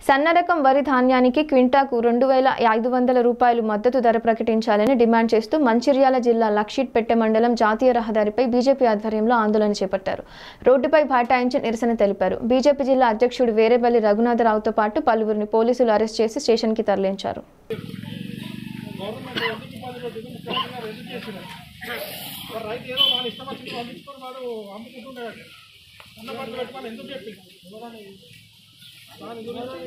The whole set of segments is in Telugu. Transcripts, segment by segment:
సన్నరకం వరి ధాన్యానికి క్వింటాకు రెండు వేల ఐదు వందల రూపాయలు మద్దతు ధర ప్రకటించాలని డిమాండ్ చేస్తూ మంచిర్యాల జిల్లా లక్షిట్పెట్టె మండలం జాతీయ రహదారిపై బీజేపీ ఆధ్వర్యంలో ఆందోళన చేపట్టారు రోడ్డుపై బైఠాయించి నిరసన తెలిపారు బీజేపీ జిల్లా అధ్యక్షుడు వేరేపల్లి రఘునాథరావుతో పాటు పలువురిని పోలీసులు అరెస్ట్ చేసి స్టేషన్కి తరలించారు గవర్నమెంట్ ఎందుకు ఇబ్బంది పెట్టింది ముఖ్యమంత్రి గారు ఎందుకు చేసినారు మరి రైతు ఏదో వాళ్ళ ఇష్టం వచ్చింది పంపించుకొని వాడు అమ్ముకుంటుండేవాడు ఉన్న పంటలు పెట్టుకొని ఎందుకు చెప్పింది దాని గురించి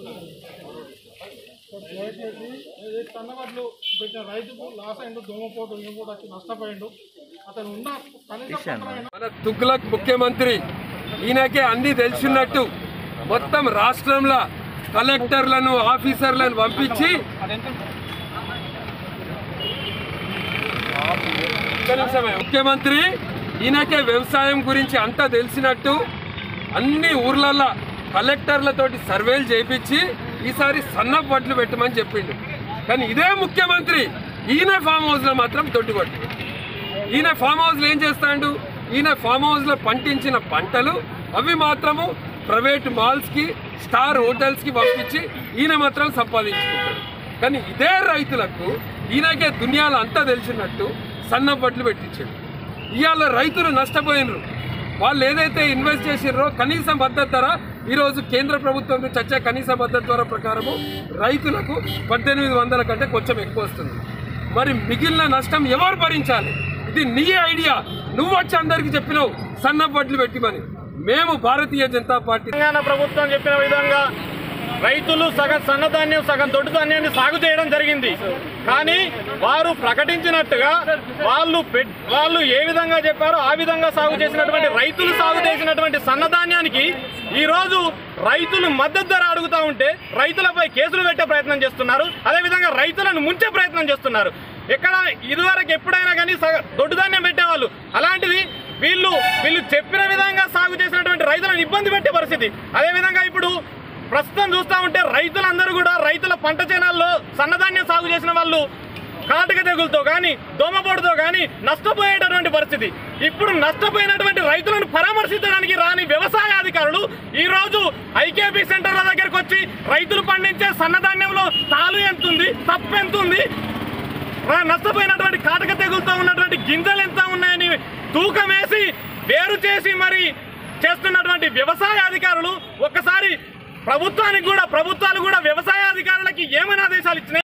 దయచేసి ఏదైతే సన్నవడ్లు పెట్టిన రైతుకు లాస్ అయిండు దోమపోటు ఇవి కూడా వచ్చి నష్టపోయిండు అతను ఉన్న కనీసం పంటలైనా మన తుగ్లక్ ముఖ్యమంత్రి ఈయనకే అన్ని తెలిసినట్టు మొత్తం రాష్ట్రంలో కలెక్టర్లను ఆఫీసర్లను పంపించి ఒక్క నిమిషమే. ముఖ్యమంత్రి ఈయనకే వ్యవసాయం గురించి అంతా తెలిసినట్టు అన్ని ఊర్లల్లో కలెక్టర్లతోటి సర్వేలు చేయించి ఈసారి సన్న వడ్లు పెట్టమని చెప్పిండు కానీ ఇదే ముఖ్యమంత్రి ఈయన ఫామ్ హౌస్లో మాత్రం దొడ్డుకొట్టి ఈయన ఫామ్ హౌస్లో ఏం చేస్తాడు ఈయన ఫామ్ హౌస్లో పండించిన పంటలు అవి మాత్రము ప్రైవేట్ మాల్స్కి స్టార్ హోటల్స్కి పంపించి ఈయన మాత్రం సంపాదించుకుంటాడు కానీ ఇదే రైతులకు ఈయనకే దునియాలో అంతా తెలిసినట్టు సన్న బట్లు పెట్టించాడు ఇవాళ రైతులు నష్టపోయినరు వాళ్ళు ఏదైతే ఇన్వెస్ట్ చేసిర్రో కనీస మద్దతు ధర ఈరోజు కేంద్ర ప్రభుత్వం నుంచి వచ్చే కనీస మద్దతు ధర ప్రకారము రైతులకు పద్దెనిమిది వందల కంటే కొంచెం ఎక్కువ వస్తుంది మరి మిగిలిన నష్టం ఎవరు భరించాలి ఇది నీ ఐడియా నువ్వు వచ్చి అందరికి చెప్పినావు సన్న బడ్లు పెట్టిమని మేము భారతీయ జనతా పార్టీ తెలంగాణ ప్రభుత్వం చెప్పిన విధంగా రైతులు సగం సన్నధాన్యం సగం దొడ్డు ధాన్యాన్ని సాగు చేయడం జరిగింది కానీ వారు ప్రకటించినట్టుగా వాళ్ళు పెట్- వాళ్ళు ఏ విధంగా చెప్పారో ఆ విధంగా సాగు చేసినటువంటి రైతులు సాగు చేసినటువంటి సన్నధాన్యానికి ఈ రోజు రైతులు మద్దతు ధర అడుగుతా ఉంటే రైతులపై కేసులు పెట్టే ప్రయత్నం చేస్తున్నారు అదేవిధంగా రైతులను ముంచే ప్రయత్నం చేస్తున్నారు ఎక్కడ ఇదివరకు ఎప్పుడైనా కానీ సగ- దొడ్డు ధాన్యం పెట్టేవాళ్ళు అలాంటిది వీళ్ళు వీళ్ళు చెప్పిన విధంగా సాగు చేసినటువంటి రైతులను ఇబ్బంది పెట్టే పరిస్థితి అదేవిధంగా ఇప్పుడు ప్రస్తుతం చూస్తూ ఉంటే రైతులందరూ కూడా రైతుల పంట చేనాల్లో సన్నధాన్యం సాగు చేసిన వాళ్ళు కాటక తెగులతో కానీ దోమపోటుతో కానీ నష్టపోయేటటువంటి పరిస్థితి ఇప్పుడు నష్టపోయినటువంటి రైతులను పరామర్శించడానికి రాని వ్యవసాయ అధికారులు ఈ రోజు ఐకేపీ సెంటర్ల దగ్గరకు వచ్చి రైతులు పండించే సన్నధాన్యంలో తాలు ఎంత ఉంది తప్పు ఎంత ఉంది రా- నష్టపోయినటువంటి కాటక తెగులతో ఉన్నటువంటి గింజలు ఎంత ఉన్నాయని తూకం వేసి వేరు చేసి మరి చేస్తున్నటువంటి వ్యవసాయ అధికారులు ఒక్కసారి ప్రభుత్వానికి కూడా ప్రభుత్వాలు కూడా వ్యవసాయ అధికారులకి ఏమైనా ఆదేశాలు ఇచ్చినాయి